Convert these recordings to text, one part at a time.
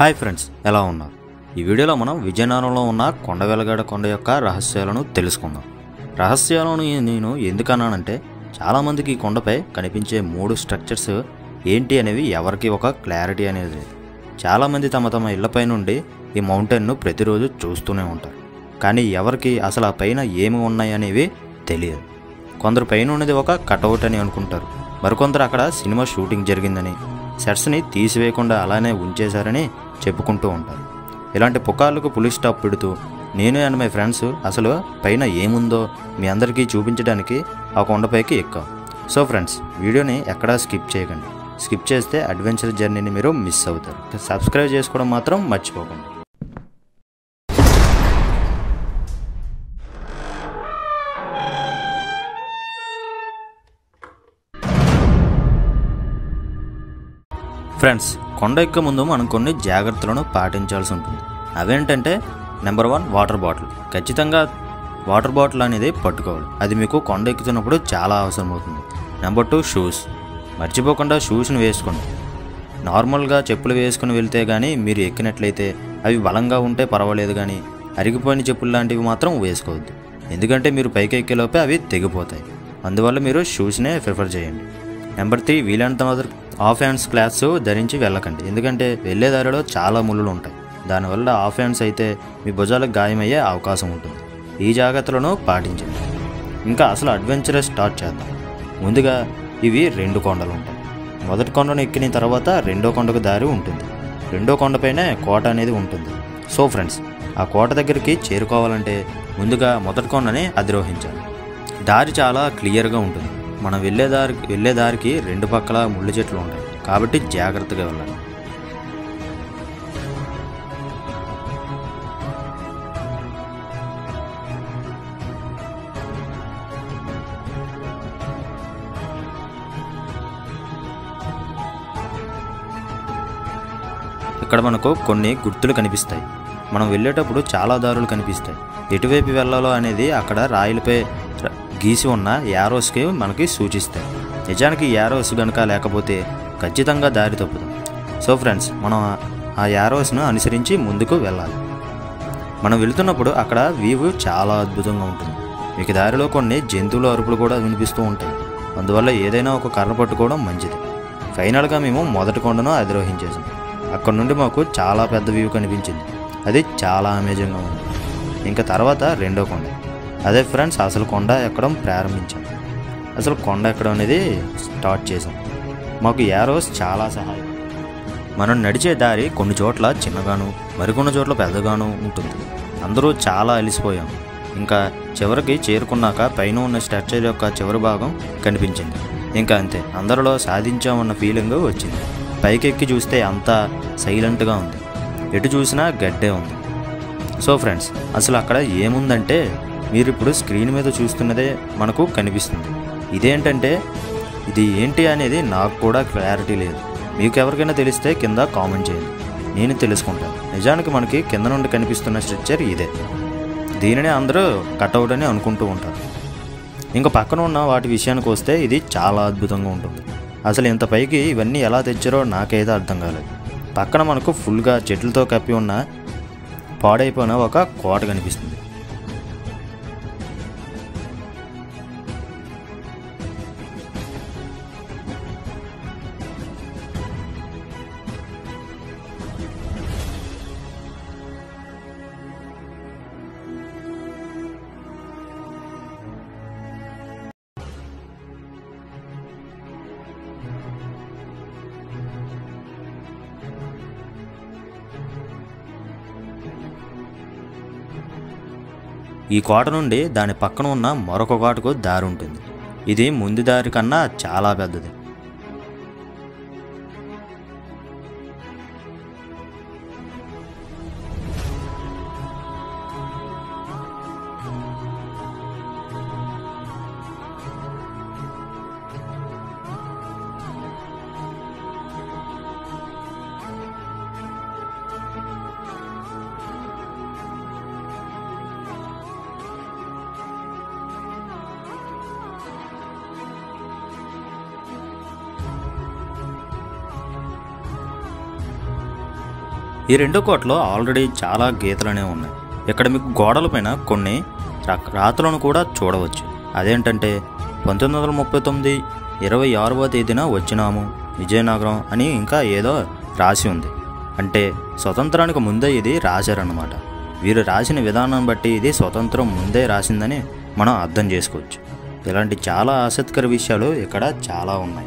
hi friends ఎలా ఉన్నారు ఈ వీడియోలో మనం విజయనగరంలో ఉన్న కొండవెలగడ కొండ యొక్క రహస్యాలను తెలుసుకుందాం రహస్యాలను నేను ఎందుకన్నానంటే చాలామందికి ఈ కొండపై కనిపించే మూడు స్ట్రక్చర్స్ ఏంటి అనేవి ఎవరికి ఒక క్లారిటీ అనేది లేదు చాలామంది తమ తమ ఇళ్లపై నుండి ఈ మౌంటైన్ను ప్రతిరోజు చూస్తూనే ఉంటారు కానీ ఎవరికి అసలు ఆ పైన ఏమి ఉన్నాయి అనేవి తెలియదు కొందరు పైన ఉన్నది ఒక కటౌట్ అని అనుకుంటారు మరికొందరు అక్కడ సినిమా షూటింగ్ జరిగిందని సెట్స్ని తీసివేయకుండా అలానే ఉంచేశారని చెప్పుకుంటూ ఉంటారు ఇలాంటి పుకార్లకు పులిస్ స్టాప్ పెడుతూ నేను అండ్ మై ఫ్రెండ్స్ అసలు పైన ఏముందో మీ అందరికీ చూపించడానికి ఆ కొండపైకి ఎక్కాం సో ఫ్రెండ్స్ వీడియోని ఎక్కడా స్కిప్ చేయకండి స్కిప్ చేస్తే అడ్వెంచర్ జర్నీని మీరు మిస్ అవుతారు సబ్స్క్రైబ్ చేసుకోవడం మాత్రం మర్చిపోకండి ఫ్రెండ్స్ కొండ ఎక్క ముందు మనం కొన్ని జాగ్రత్తలను పాటించాల్సి ఉంటుంది అవేంటంటే నెంబర్ వన్ వాటర్ బాటిల్ ఖచ్చితంగా వాటర్ బాటిల్ అనేది పట్టుకోవాలి అది మీకు కొండ ఎక్కుతున్నప్పుడు చాలా అవసరం అవుతుంది నెంబర్ టూ షూస్ మర్చిపోకుండా షూస్ని వేసుకోండి నార్మల్గా చెప్పులు వేసుకుని వెళ్తే కానీ మీరు ఎక్కినట్లయితే అవి బలంగా ఉంటే పర్వాలేదు కానీ అరిగిపోయిన చెప్పులు లాంటివి మాత్రం వేసుకోవద్దు ఎందుకంటే మీరు పైకి ఎక్కేలోపే అవి తెగిపోతాయి అందువల్ల మీరు షూస్నే ప్రిఫర్ చేయండి నెంబర్ త్రీ వీలైనంత మాత్రం హాఫ్ హ్యాండ్స్ క్లాత్స్ ధరించి వెళ్ళకండి ఎందుకంటే వెళ్ళే దారిలో చాలా ముళ్ళు ఉంటాయి దానివల్ల హాఫ్ హ్యాండ్స్ అయితే మీ భుజాలకు గాయమయ్యే అవకాశం ఉంటుంది ఈ జాగ్రత్తలను పాటించండి ఇంకా అసలు అడ్వెంచరస్ స్టార్ట్ చేద్దాం ముందుగా ఇవి రెండు కొండలు ఉంటాయి మొదటి కొండను ఎక్కిన తర్వాత రెండో కొండకు దారి ఉంటుంది రెండో కొండపైనే కోట అనేది ఉంటుంది సో ఫ్రెండ్స్ ఆ కోట దగ్గరికి చేరుకోవాలంటే ముందుగా మొదటి కొండని అధిరోహించాలి దారి చాలా క్లియర్గా ఉంటుంది మనం వెళ్ళే దారి వెళ్ళే దారికి రెండు పక్కల ముళ్ళు చెట్లు ఉంటాయి కాబట్టి జాగ్రత్తగా వెళ్ళాలి ఇక్కడ మనకు కొన్ని గుర్తులు కనిపిస్తాయి మనం వెళ్ళేటప్పుడు చాలా దారులు కనిపిస్తాయి ఎటువైపు వెళ్ళాలో అనేది అక్కడ రాయిలపై ర- గీసి ఉన్న యారోస్కి మనకి సూచిస్తాయి నిజానికి ఈ యారోస్ కనుక లేకపోతే ఖచ్చితంగా దారి తప్పుతాం సో ఫ్రెండ్స్ మనం ఆ యారోస్ను అనుసరించి ముందుకు వెళ్ళాలి మనం వెళుతున్నప్పుడు అక్కడ వ్యూ చాలా అద్భుతంగా ఉంటుంది మీకు దారిలో కొన్ని జంతువుల అరుపులు కూడా వినిపిస్తూ ఉంటాయి అందువల్ల ఏదైనా ఒక కర్ర పట్టుకోవడం మంచిది ఫైనల్గా మేము మొదటి కొండను అధిరోహించేసాం అక్కడ నుండి మాకు చాలా పెద్ద వ్యూ కనిపించింది అది చాలా అమేజింగ్గా ఉంది ఇంకా తర్వాత రెండో కొండ అదే ఫ్రెండ్స్ అసలు కొండ ఎక్కడం ప్రారంభించాం అసలు కొండ ఎక్కడం అనేది స్టార్ట్ చేసాం మాకు యారోస్ చాలా సహాయం మనం నడిచే దారి కొన్ని చోట్ల చిన్నగాను మరికొన్ని చోట్ల పెద్దగాను ఉంటుంది అందరూ చాలా అలిసిపోయాం ఇంకా చివరికి చేరుకున్నాక పైన ఉన్న స్ట్రక్చర్ యొక్క చివరి భాగం కనిపించింది ఇంకా అంతే అందరిలో సాధించామన్న ఫీలింగ్ వచ్చింది పైకెక్కి చూస్తే అంతా సైలెంట్గా ఉంది ఎటు చూసినా గడ్డే ఉంది సో ఫ్రెండ్స్ అసలు అక్కడ ఏముందంటే మీరు ఇప్పుడు స్క్రీన్ మీద చూస్తున్నదే మనకు కనిపిస్తుంది ఇదేంటంటే ఇది ఏంటి అనేది నాకు కూడా క్లారిటీ లేదు మీకు ఎవరికైనా తెలిస్తే కింద కామెంట్ చేయండి నేను తెలుసుకుంటాను నిజానికి మనకి కింద నుండి కనిపిస్తున్న స్ట్రక్చర్ ఇదే దీనినే అందరూ కట్అవుట్ అని అనుకుంటూ ఉంటారు ఇంకా పక్కన ఉన్న వాటి విషయానికి వస్తే ఇది చాలా అద్భుతంగా ఉంటుంది అసలు ఇంత పైకి ఇవన్నీ ఎలా తెచ్చారో నాకైతే అర్థం కాలేదు పక్కన మనకు ఫుల్గా చెట్లతో కప్పి ఉన్న పాడైపోయిన ఒక కోట కనిపిస్తుంది ఈ కోట నుండి దాని పక్కన ఉన్న మరొక కోటకు దారి ఉంటుంది ఇది ముందు దారి కన్నా చాలా పెద్దది ఈ రెండో కోటలో ఆల్రెడీ చాలా గీతలు అనేవి ఉన్నాయి ఇక్కడ మీకు గోడలపైన కొన్ని రా- రాతలను కూడా చూడవచ్చు అదేంటంటే పంతొమ్మిది వందల ముప్పై తొమ్మిది ఇరవై ఆరవ తేదీన వచ్చినాము విజయనగరం అని ఇంకా ఏదో రాసి ఉంది అంటే స్వతంత్రానికి ముందే ఇది రాశారన్నమాట వీరు రాసిన విధానం బట్టి ఇది స్వతంత్రం ముందే రాసిందని మనం అర్థం చేసుకోవచ్చు ఇలాంటి చాలా ఆసక్తికర విషయాలు ఇక్కడ చాలా ఉన్నాయి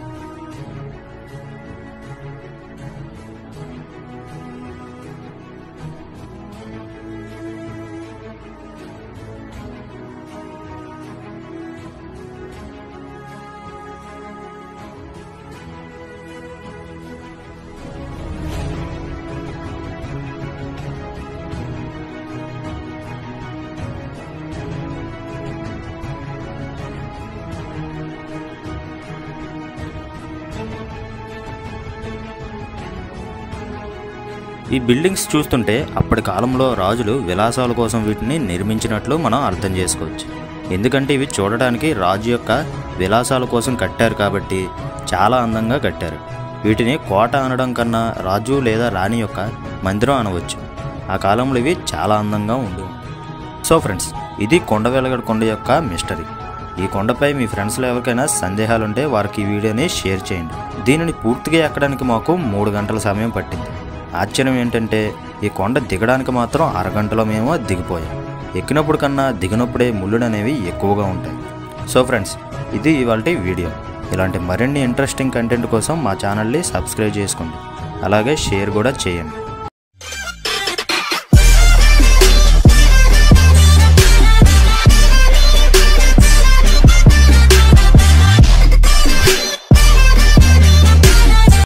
ఈ బిల్డింగ్స్ చూస్తుంటే అప్పటి కాలంలో రాజులు విలాసాల కోసం వీటిని నిర్మించినట్లు మనం అర్థం చేసుకోవచ్చు ఎందుకంటే ఇవి చూడడానికి రాజు యొక్క విలాసాల కోసం కట్టారు కాబట్టి చాలా అందంగా కట్టారు వీటిని కోట అనడం కన్నా రాజు లేదా రాణి యొక్క మందిరం అనవచ్చు ఆ కాలంలో ఇవి చాలా అందంగా ఉండి సో ఫ్రెండ్స్ ఇది కొండ వెలగడ కొండ యొక్క మిస్టరీ ఈ కొండపై మీ ఫ్రెండ్స్లో ఎవరికైనా సందేహాలు ఉంటే వారికి ఈ వీడియోని షేర్ చేయండి దీనిని పూర్తిగా ఎక్కడానికి మాకు మూడు గంటల సమయం పట్టింది ఆశ్చర్యం ఏంటంటే ఈ కొండ దిగడానికి మాత్రం అరగంటలో మేము దిగిపోయాం ఎక్కినప్పుడు కన్నా దిగినప్పుడే ముళ్ళుడు అనేవి ఎక్కువగా ఉంటాయి సో ఫ్రెండ్స్ ఇది ఇవాళ వీడియో ఇలాంటి మరిన్ని ఇంట్రెస్టింగ్ కంటెంట్ కోసం మా ఛానల్ని సబ్స్క్రైబ్ చేసుకోండి అలాగే షేర్ కూడా చేయండి